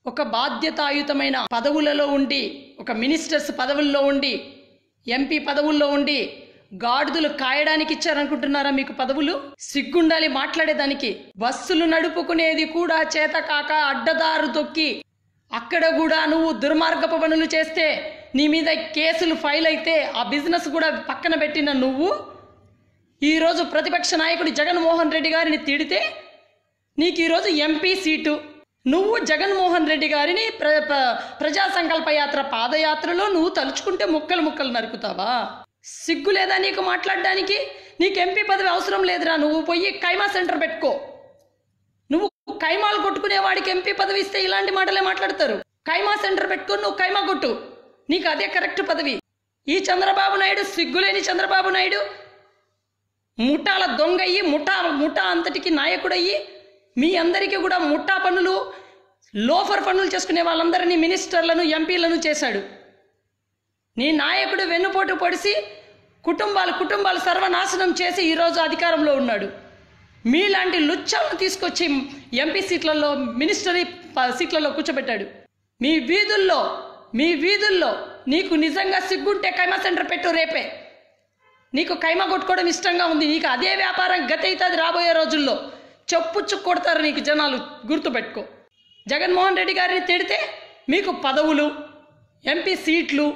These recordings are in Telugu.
ఒక బాధ్యతాయుతమైన పదవులలో ఉండి ఒక మినిస్టర్స్ పదవుల్లో ఉండి ఎంపీ పదవుల్లో ఉండి గాడిదలు కాయడానికి ఇచ్చారనుకుంటున్నారా మీకు పదవులు సిగ్గుండాలి మాట్లాడేదానికి బస్సులు నడుపుకునేది కూడా చేత కాక అడ్డదారు తొక్కి అక్కడ కూడా నువ్వు దుర్మార్గపు పనులు చేస్తే నీ మీద కేసులు ఫైల్ అయితే ఆ బిజినెస్ కూడా పక్కన పెట్టిన నువ్వు ఈరోజు ప్రతిపక్ష నాయకుడు జగన్మోహన్ రెడ్డి గారిని తిడితే నీకు ఈరోజు ఎంపీ సీటు నువ్వు జగన్మోహన్ రెడ్డి గారిని ప్ర ప్ర- ప్రజా సంకల్ప యాత్ర పాదయాత్రలో నువ్వు తలుచుకుంటే ముక్కలు ముక్కలు నరుకుతావా సిగ్గు లేదా నీకు మాట్లాడడానికి నీకు ఎంపీ పదవి అవసరం లేదురా నువ్వు పోయి కైమా సెంటర్ పెట్టుకో నువ్వు కైమాలు కొట్టుకునే వాడికి ఎంపీ పదవి ఇస్తే ఇలాంటి మాటలే మాట్లాడతారు కైమా సెంటర్ పెట్టుకొని నువ్వు కైమా కొట్టు నీకు అదే కరెక్ట్ పదవి ఈ చంద్రబాబు నాయుడు సిగ్గులేని చంద్రబాబు నాయుడు ముఠాల దొంగయ్యి ముఠా ముఠా అంతటికి నాయకుడయ్యి మీ అందరికీ కూడా ముఠా పనులు లోఫర్ పనులు చేసుకునే వాళ్ళందరినీ మినిస్టర్లను ఎంపీలను చేశాడు నీ నాయకుడు వెన్నుపోటు పొడిసి కుటుంబాలు కుటుంబాలు సర్వనాశనం చేసి ఈరోజు అధికారంలో ఉన్నాడు మీలాంటి లుచ్చాలను తీసుకొచ్చి ఎంపీ సీట్లలో మినిస్టరీ ప- సీట్లలో కూర్చోబెట్టాడు మీ వీధుల్లో మీ వీధుల్లో నీకు నిజంగా సిగ్గుంటే కైమా సెంటర్ పెట్టు రేపే నీకు కైమా కొట్టుకోవడం ఇష్టంగా ఉంది నీకు అదే వ్యాపారం గతి అవుతుంది రాబోయే రోజుల్లో చెప్పుచ్చు కొడతారు నీకు జనాలు గుర్తుపెట్టుకో జగన్మోహన్ రెడ్డి గారిని తిడితే మీకు పదవులు ఎంపీ సీట్లు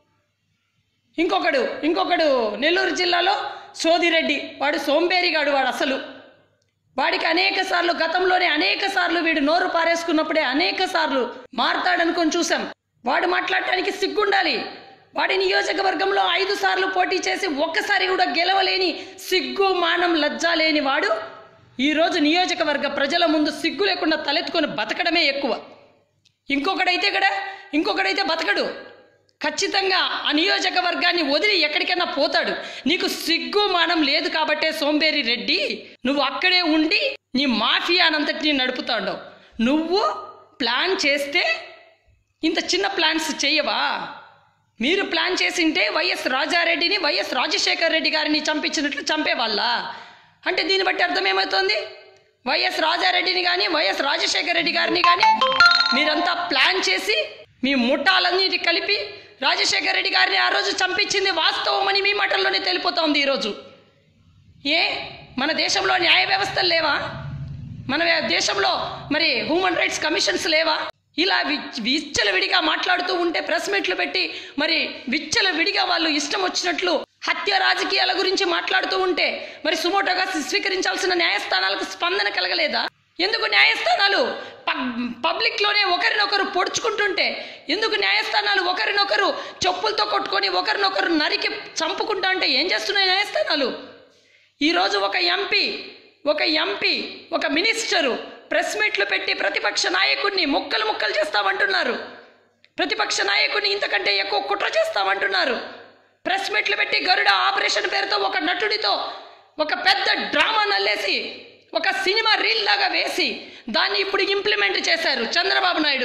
ఇంకొకడు ఇంకొకడు నెల్లూరు జిల్లాలో సోదిరెడ్డి వాడు సోంబేరిగాడు వాడు అసలు వాడికి అనేక సార్లు గతంలోనే అనేక సార్లు వీడు నోరు పారేసుకున్నప్పుడే అనేక సార్లు మారతాడనుకొని చూసాం వాడు మాట్లాడటానికి సిగ్గుండాలి వాడి నియోజకవర్గంలో ఐదు సార్లు పోటీ చేసి ఒక్కసారి కూడా గెలవలేని సిగ్గు మానం లజ్జ లేని వాడు ఈరోజు నియోజకవర్గ ప్రజల ముందు సిగ్గు లేకుండా తలెత్తుకొని బతకడమే ఎక్కువ ఇంకొకడైతే కదా ఇంకొకడైతే బతకడు ఖచ్చితంగా ఆ నియోజకవర్గాన్ని వదిలి ఎక్కడికైనా పోతాడు నీకు సిగ్గు మానం లేదు కాబట్టే సోంబేరి రెడ్డి నువ్వు అక్కడే ఉండి నీ మాఫియానంతటిని నడుపుతాడు నువ్వు ప్లాన్ చేస్తే ఇంత చిన్న ప్లాన్స్ చేయవా మీరు ప్లాన్ చేసింటే వైఎస్ రాజారెడ్డిని వైఎస్ రాజశేఖర్ రెడ్డి గారిని చంపించినట్లు చంపేవాళ్ళ అంటే దీన్ని బట్టి అర్థం ఏమవుతోంది వైఎస్ రాజారెడ్డిని కానీ వైఎస్ రాజశేఖర్ రెడ్డి గారిని కానీ మీరంతా ప్లాన్ చేసి మీ ముఠాలన్నిటి కలిపి రాజశేఖర్ రెడ్డి గారిని ఆ రోజు చంపించింది వాస్తవమని మీ మాటల్లోనే తెలిపోతోంది ఈరోజు ఏ మన దేశంలో న్యాయ వ్యవస్థలు లేవా మన దేశంలో మరి హ్యూమన్ రైట్స్ కమిషన్స్ లేవా ఇలా వి- విచ్చల విడిగా మాట్లాడుతూ ఉంటే ప్రెస్ మీట్లు పెట్టి మరి విచ్చల విడిగా వాళ్ళు ఇష్టం వచ్చినట్లు హత్య రాజకీయాల గురించి మాట్లాడుతూ ఉంటే మరి సుమోటోగా స్వీకరించాల్సిన న్యాయస్థానాలకు స్పందన కలగలేదా ఎందుకు న్యాయస్థానాలు పబ్లిక్ లోనే ఒకరినొకరు పొడుచుకుంటుంటే ఎందుకు న్యాయస్థానాలు ఒకరినొకరు చెప్పులతో కొట్టుకొని ఒకరినొకరు నరికి చంపుకుంటా అంటే ఏం చేస్తున్నాయి న్యాయస్థానాలు ఈరోజు ఒక ఎంపీ ఒక ఎంపీ ఒక మినిస్టరు ప్రెస్ మీట్లు పెట్టి ప్రతిపక్ష నాయకుడిని ముక్కలు ముక్కలు చేస్తామంటున్నారు ప్రతిపక్ష నాయకుడిని ఇంతకంటే ఎక్కువ కుట్ర చేస్తామంటున్నారు ప్రెస్ మీట్లు పెట్టి గరుడ ఆపరేషన్ పేరుతో ఒక నటుడితో ఒక పెద్ద డ్రామా నల్లేసి ఒక సినిమా రీల్ లాగా వేసి దాన్ని ఇప్పుడు ఇంప్లిమెంట్ చేశారు చంద్రబాబు నాయుడు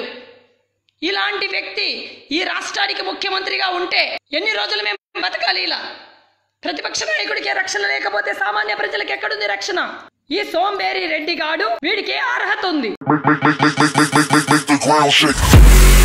ఇలాంటి వ్యక్తి ఈ రాష్ట్రానికి ముఖ్యమంత్రిగా ఉంటే ఎన్ని రోజులు మేము బతకాలి ఇలా ప్రతిపక్ష నాయకుడికి రక్షణ లేకపోతే సామాన్య ప్రజలకు ఎక్కడుంది రక్షణ ఈ సోంబేరి రెడ్డి గాడు వీడికి ఏ అర్హత ఉంది make, make, make, make, make, make, make, make the ground shake.